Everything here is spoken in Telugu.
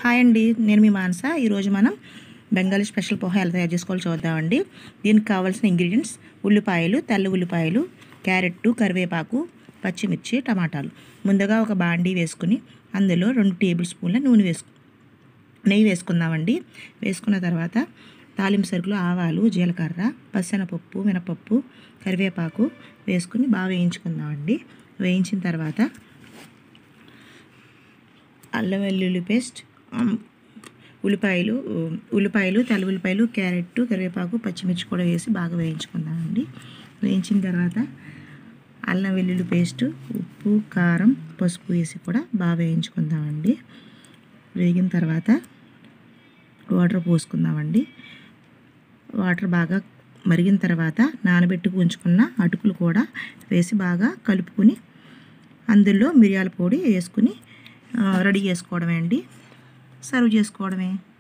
హాయ్ అండి నేను మీ మానస ఈరోజు మనం బెంగాలీ స్పెషల్ పోహా ఎలా తయారు చేసుకోవాలో చూద్దామండి దీనికి కావాల్సిన ఇంగ్రీడియంట్స్ ఉల్లిపాయలు తెల్ల ఉల్లిపాయలు క్యారెట్ కరివేపాకు పచ్చిమిర్చి టమాటాలు ముందుగా ఒక బాండీ వేసుకుని అందులో రెండు టేబుల్ స్పూన్ల నూనె వేసుకు నెయ్యి వేసుకుందామండి వేసుకున్న తర్వాత తాలింపు సరుకులు ఆవాలు జీలకర్ర పచ్చెనపప్పు మినపప్పు కరివేపాకు వేసుకుని బాగా వేయించుకుందామండి వేయించిన తర్వాత అల్లం వెల్లుల్లి పేస్ట్ ఆమ్, ఉల్లిపాయలు ఉమ్, ఉల్లిపాయలు తెల్ల ఉల్లిపాయలు క్యారెట్ కరివేపాకు పచ్చిమిర్చి కూడా వేసి బాగా వేయించుకుందామండి వేయించిన తర్వాత అల్లం వెల్లుల్లి పేస్ట్ ఉప్పు కారం పసుపు వేసి కూడా బాగా వేయించుకుందామండి వేగిన తర్వాత వాటర్ పోసుకుందామండి వాటర్ బాగా మరిగిన తర్వాత నానబెట్టుకు ఉంచుకున్న అటుకులు కూడా వేసి బాగా కలుపుకుని అందులో మిరియాల పొడి వేసుకుని ఆ, రెడీ చేసుకోవడమే అండి సర్వ్ చేసుకోవడమే